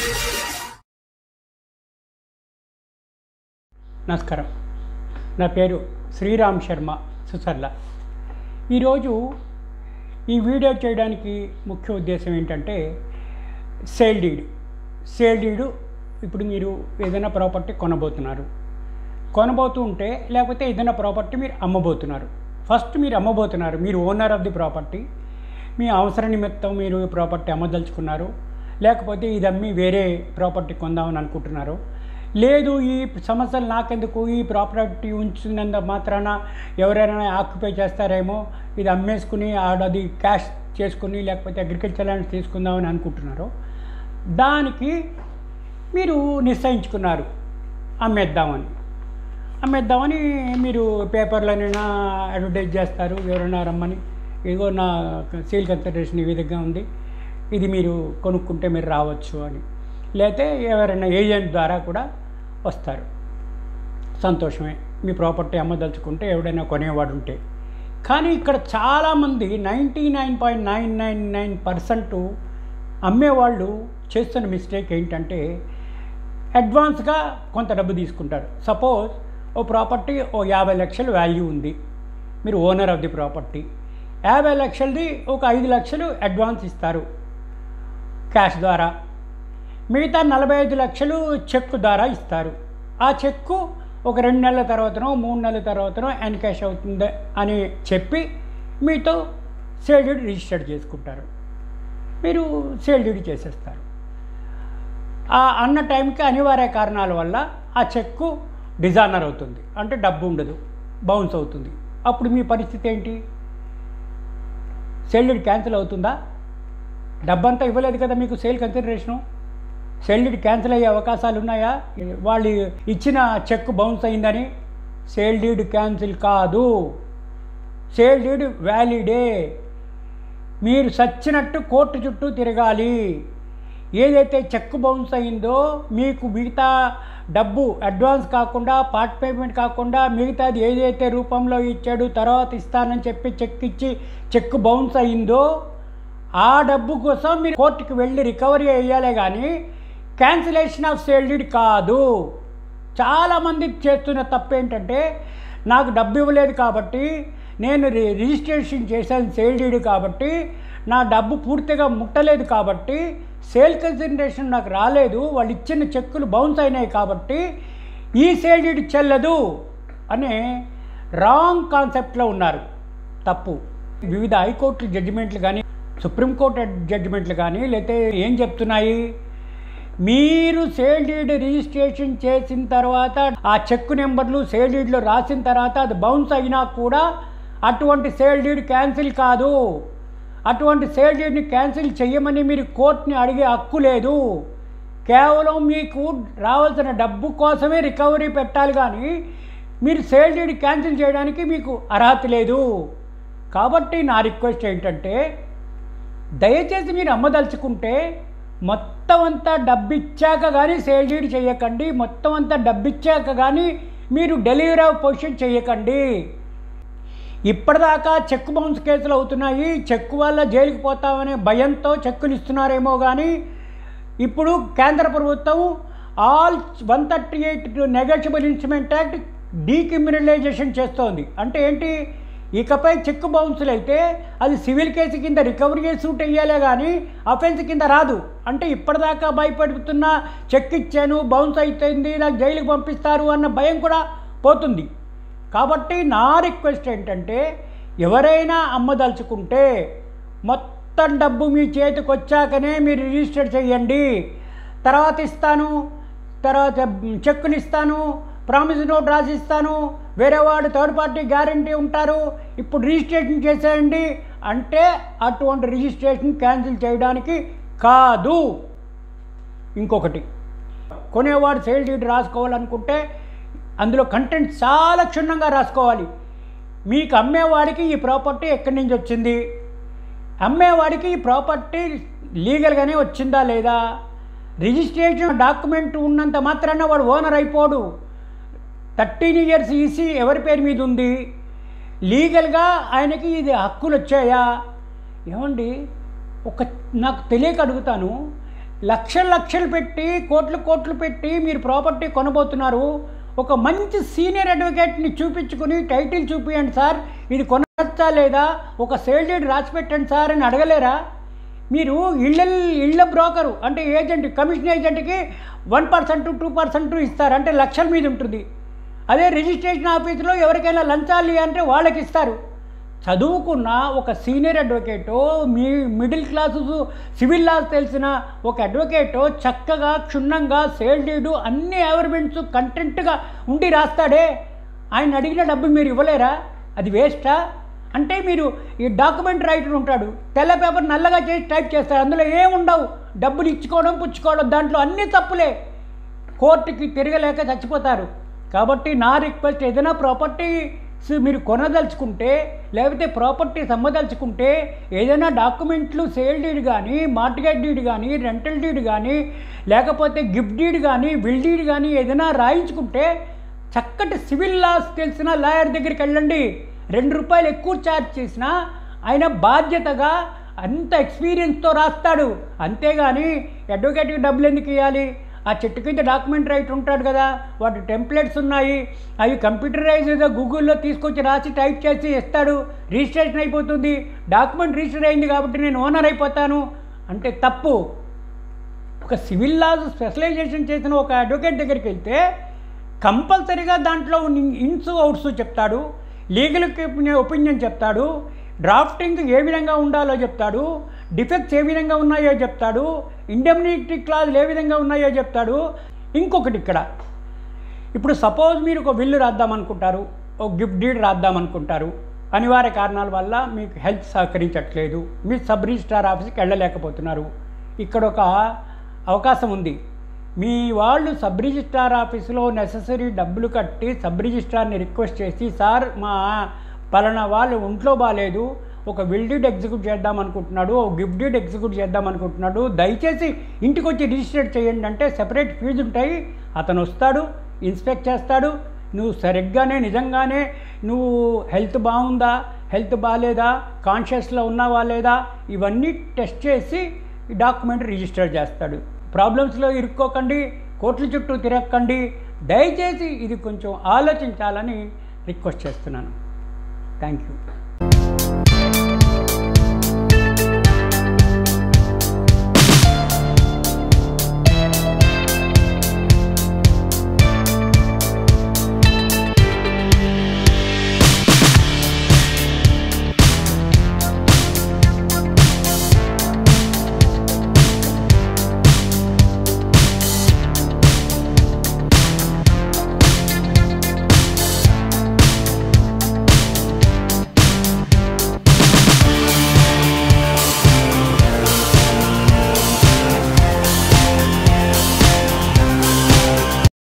నమస్కారం నా పేరు శ్రీరామ్ శర్మ సుసర్ల ఈరోజు ఈ వీడియో చేయడానికి ముఖ్య ఉద్దేశం ఏంటంటే సేల్ డీడ్ సేల్ డీడు ఇప్పుడు మీరు ఏదైనా ప్రాపర్టీ కొనబోతున్నారు కొనబోతూ ఉంటే లేకపోతే ఏదైనా ప్రాపర్టీ మీరు అమ్మబోతున్నారు ఫస్ట్ మీరు అమ్మబోతున్నారు మీరు ఓనర్ ఆఫ్ ది ప్రాపర్టీ మీ అవసర నిమిత్తం మీరు ఈ ప్రాపర్టీ అమ్మదలుచుకున్నారు లేకపోతే ఇది అమ్మి వేరే ప్రాపర్టీ కొందామని అనుకుంటున్నారు లేదు ఈ సమస్యలు నాకెందుకు ఈ ప్రాపర్టీ ఉంచినంత మాత్రాన ఎవరైనా ఆక్యుపై చేస్తారేమో ఇది అమ్మేసుకుని ఆడది క్యాష్ చేసుకుని లేకపోతే అగ్రికల్చర్ ల్యాండ్స్ తీసుకుందామని అనుకుంటున్నారు దానికి మీరు నిశ్చయించుకున్నారు అమ్మేద్దామని అమ్మేద్దామని మీరు పేపర్లోనైనా అడ్వర్టైజ్ చేస్తారు ఎవరైనా రమ్మని ఇదిగో నా సేల్ కన్సల్టేషన్ ఈ విధంగా ఉంది ఇది మీరు కొనుక్కుంటే మీరు రావచ్చు అని లేకపోతే ఎవరైనా ఏజెంట్ ద్వారా కూడా వస్తారు సంతోషమే మీ ప్రాపర్టీ అమ్మదలుచుకుంటే ఎవడైనా కొనేవాడు ఉంటే కానీ ఇక్కడ చాలామంది ninety nine point nine nine nine percent అమ్మేవాళ్ళు చేస్తున్న మిస్టేక్ ఏంటంటే అడ్వాన్స్గా కొంత డబ్బు తీసుకుంటారు సపోజ్ ఓ ప్రాపర్టీ ఓ యాభై లక్షలు వాల్యూ ఉంది మీరు ఓనర్ ఆఫ్ ది ప్రాపర్టీ యాభై లక్షలది ఒక ఐదు లక్షలు అడ్వాన్స్ ఇస్తారు క్యాష్ ద్వారా మిగతా నలభై ఐదు లక్షలు చెక్ ద్వారా ఇస్తారు ఆ చెక్కు ఒక రెండు నెలల తర్వాతనో మూడు నెలల తర్వాతనో ఎన్కాష్ అవుతుంది అని చెప్పి మీతో సేల్ డీడ్ రిజిస్టర్ చేసుకుంటారు మీరు సేల్ డీడ్ చేసేస్తారు ఆ అన్న టైంకి అనివార్య కారణాల వల్ల ఆ చెక్కు డిజానర్ అవుతుంది అంటే డబ్బు ఉండదు బౌన్స్ అవుతుంది అప్పుడు మీ పరిస్థితి ఏంటి సేల్ డీడ్ క్యాన్సిల్ అవుతుందా డబ్బంతా ఇవ్వలేదు కదా మీకు sale consideration sale deed cancel అయ్యే అవకాశాలు ఉన్నాయా వాళ్ళు ఇచ్చిన చెక్ బౌన్స్ అయిందని సేల్ డీడ్ క్యాన్సిల్ కాదు సేల్ డీడ్ వ్యాలిడే మీరు సచ్చినట్టు కోర్టు చుట్టూ తిరగాలి ఏదైతే చెక్ బౌన్స్ అయిందో మీకు మిగతా డబ్బు అడ్వాన్స్ కాకుండా పార్ట్ పేమెంట్ కాకుండా మిగతాది ఏదైతే రూపంలో ఇచ్చాడు తర్వాత ఇస్తానని చెప్పి చెక్ ఇచ్చి చెక్ బౌన్స్ అయిందో ఆ డబ్బు కోసం మీరు కోర్టుకి వెళ్ళి రికవరీ అయ్యాలే కానీ క్యాన్సిలేషన్ ఆఫ్ సేల్ డీడ్ కాదు చాలామంది చేస్తున్న తప్పు ఏంటంటే నాకు డబ్బు ఇవ్వలేదు కాబట్టి నేను రి- రిజిస్ట్రేషన్ చేశాను సేల్ డీడ్ కాబట్టి నా డబ్బు పూర్తిగా ముట్టలేదు కాబట్టి సేల్ కన్సిడరేషన్ నాకు రాలేదు వాళ్ళు ఇచ్చిన చెక్కులు బౌన్స్ అయినాయి కాబట్టి ఈ సేల్ డీడ్ చెల్లదు అనే రాంగ్ కాన్సెప్ట్లో ఉన్నారు తప్పు వివిధ హైకోర్టు జడ్జిమెంట్లు కానీ సుప్రీంకోర్టు జడ్జిమెంట్లు కానీ లేకపోతే ఏం చెప్తున్నాయి మీరు సేల్ డీడ్ రిజిస్ట్రేషన్ చేసిన తర్వాత ఆ చెక్ నెంబర్లు సేల్ డీడ్లో రాసిన తర్వాత అది బౌన్స్ అయినా కూడా అటువంటి సేల్ డీడ్ క్యాన్సిల్ కాదు అటువంటి సేల్ డీడ్ని క్యాన్సిల్ చేయమని మీరు కోర్టుని అడిగే హక్కు లేదు కేవలం మీకు రావాల్సిన డబ్బు కోసమే రికవరీ పెట్టాలి కానీ మీరు సేల్ డీడ్ క్యాన్సిల్ చేయడానికి మీకు అర్హత లేదు కాబట్టి నా రిక్వెస్ట్ ఏంటంటే దయచేసి మీరు అమ్మదలుచుకుంటే మొత్తం అంతా డబ్బు ఇచ్చాక కానీ సేల్ డీడ్ చేయకండి మొత్తం అంతా డబ్బు ఇచ్చాక కానీ మీరు డెలివరీ ఆఫ్ పొజిషన్ చేయకండి ఇప్పటిదాకా చెక్ బౌన్స్ కేసులు అవుతున్నాయి చెక్ వల్ల జైలుకి పోతామనే భయంతో చెక్కులు ఇస్తున్నారేమో కానీ ఇప్పుడు కేంద్ర ప్రభుత్వం ఆల్ one thirty eight negotiable instrument act decriminalization చేస్తోంది అంటే ఏంటి ఇకపై చెక్ బౌన్సులు అయితే అది సివిల్ కేసు కింద రికవరీ సూట్ వేయాలే కానీ అఫెన్స్ కింద రాదు అంటే ఇప్పటిదాకా భయపడుతున్న చెక్ ఇచ్చాను బౌన్స్ అవుతుంది నాకు జైలుకి పంపిస్తారు అన్న భయం కూడా పోతుంది కాబట్టి నా రిక్వెస్ట్ ఏంటంటే ఎవరైనా అమ్మదలుచుకుంటే మొత్తం డబ్బు మీ చేతికి వచ్చాకనే మీరు రిజిస్టర్ చేయండి తర్వాత ఇస్తాను తర్వాత చెక్కులు ఇస్తాను ప్రామిస్ నోట్ రాసి ఇస్తాను వేరే వాడు థర్డ్ పార్టీ గ్యారంటీ ఉంటారు ఇప్పుడు రిజిస్ట్రేషన్ చేసేయండి అంటే అటువంటి రిజిస్ట్రేషన్ క్యాన్సిల్ చేయడానికి కాదు ఇంకొకటి కొనేవాడు సేల్ డీడ్ రాసుకోవాలనుకుంటే అందులో కంటెంట్ చాలా క్షుణ్ణంగా రాసుకోవాలి మీకు అమ్మేవాడికి ఈ ప్రాపర్టీ ఎక్కడి నుంచి వచ్చింది అమ్మేవాడికి ఈ ప్రాపర్టీ లీగల్గానే వచ్చిందా లేదా రిజిస్ట్రేషన్ డాక్యుమెంట్ ఉన్నంత మాత్రాన వాడు ఓనర్ అయిపోడు థర్టీన్ ఇయర్స్ ఈసీ ఎవరి పేరు మీద ఉంది లీగల్గా ఆయనకి ఇది హక్కులు వచ్చాయా ఏమండి ఒక నాకు తెలియక అడుగుతాను లక్షలు లక్షలు పెట్టి కోట్లు కోట్లు పెట్టి మీరు ప్రాపర్టీ కొనబోతున్నారు ఒక మంచి సీనియర్ అడ్వకేట్ని చూపించుకుని టైటిల్ చూపించండి సార్ ఇది కొనచ్చా లేదా ఒక సేల్ డీడ్ రాసి పెట్టండి సార్ అని అడగలేరా మీరు ఇళ్ళ ఇళ్ళ బ్రోకరు అంటే ఏజెంట్ కమిషన్ ఏజెంట్కి వన్ పర్సెంట్ టూ పర్సెంట్ ఇస్తారు అంటే లక్షల మీద ఉంటుంది అదే రిజిస్ట్రేషన్ ఆఫీసులో ఎవరికైనా లంచాలి అంటే వాళ్ళకి ఇస్తారు చదువుకున్న ఒక సీనియర్ అడ్వకేటో మీ మిడిల్ క్లాసు సివిల్ లాస్ తెలిసిన ఒక అడ్వకేటో చక్కగా క్షుణ్ణంగా సేల్ డీడు అన్ని ఎవర్మెంట్స్ కంటెంట్గా ఉండి రాస్తాడే ఆయన అడిగిన డబ్బు మీరు ఇవ్వలేరా అది వేస్టా అంటే మీరు ఈ డాక్యుమెంట్ రైటర్ ఉంటాడు తెల్ల పేపర్ నల్లగా చేసి టైప్ చేస్తారు అందులో ఏముండవు డబ్బులు ఇచ్చుకోవడం పుచ్చుకోవడం దాంట్లో అన్ని తప్పులే కోర్టుకి తిరగలేక చచ్చిపోతారు కాబట్టి నా రిక్వెస్ట్ ఏదైనా ప్రాపర్టీస్ మీరు కొనదలుచుకుంటే లేకపోతే ప్రాపర్టీస్ అమ్మదలుచుకుంటే ఏదైనా డాక్యుమెంట్లు సేల్ డీడ్ కానీ మార్టిగేజ్ డీడ్ కానీ రెంటల్ డీడ్ కానీ లేకపోతే గిఫ్ట్ డీడ్ కానీ విల్ డీడ్ కానీ ఏదైనా రాయించుకుంటే చక్కటి సివిల్ లాస్ తెలిసిన లాయర్ దగ్గరికి వెళ్ళండి రెండు రూపాయలు ఎక్కువ ఛార్జ్ చేసినా ఆయన బాధ్యతగా అంత ఎక్స్పీరియన్స్తో రాస్తాడు అంతేగాని అడ్వకేట్కి డబ్బులు ఎందుకు ఇవ్వాలి ఆ చెట్టు కింద డాక్యుమెంట్ రైట్ ఉంటాడు కదా వాటి టెంప్లెట్స్ ఉన్నాయి అవి కంప్యూటరైజ్గా గూగుల్లో తీసుకొచ్చి రాసి టైప్ చేసి ఇస్తాడు రిజిస్ట్రేషన్ అయిపోతుంది డాక్యుమెంట్ రిజిస్టర్ అయింది కాబట్టి నేను ఓనర్ అయిపోతాను అంటే తప్పు ఒక సివిల్ లాస్ స్పెషలైజేషన్ చేసిన ఒక అడ్వకేట్ దగ్గరికి వెళ్తే కంపల్సరీగా దాంట్లో ఇన్స్ అవుట్స్ చెప్తాడు లీగల్ ఒపీనియన్ చెప్తాడు డ్రాఫ్టింగ్ ఏ విధంగా ఉండాలో చెప్తాడు డిఫెక్ట్స్ ఏ విధంగా ఉన్నాయో చెప్తాడు ఇండెమ్నిటీ క్లాజులు ఏ విధంగా ఉన్నాయో చెప్తాడు ఇంకొకటి ఇక్కడ ఇప్పుడు సపోజ్ మీరు ఒక విల్లు రాద్దామనుకుంటారు ఒక గిఫ్ట్ డీడ్ రాద్దామనుకుంటారు అనివార్య కారణాల వల్ల మీకు హెల్త్ సహకరించట్లేదు మీ సబ్ రిజిస్ట్రార్ ఆఫీస్కి వెళ్ళలేకపోతున్నారు ఇక్కడ ఒక అవకాశం ఉంది మీ వాళ్ళు సబ్ రిజిస్ట్రార్ ఆఫీసులో నెససరీ డబ్బులు కట్టి సబ్ రిజిస్ట్రార్ని రిక్వెస్ట్ చేసి సార్ మా పలానా వాళ్ళు ఒంట్లో బాగాలేదు ఒక విల్డీడ్ ఎగ్జిక్యూట్ చేద్దాం అనుకుంటున్నాడు ఒక గిఫ్ట్ డీడ్ ఎగ్జిక్యూట్ చేద్దాం అనుకుంటున్నాడు దయచేసి ఇంటికి వచ్చి రిజిస్టర్ చేయండి అంటే సెపరేట్ ఫీజు ఉంటాయి అతను వస్తాడు ఇన్స్పెక్ట్ చేస్తాడు నువ్వు సరిగ్గానే నిజంగానే నువ్వు హెల్త్ బాగుందా హెల్త్ బాగాలేదా కాన్షియస్లో ఉన్నావా లేదా ఇవన్నీ టెస్ట్ చేసి ఈ డాక్యుమెంట్ రిజిస్టర్ చేస్తాడు ప్రాబ్లమ్స్లో ఇరుక్కోకండి కోట్ల చుట్టూ తిరగకండి దయచేసి ఇది కొంచెం ఆలోచించాలని రిక్వెస్ట్ చేస్తున్నాను థ్యాంక్ యూ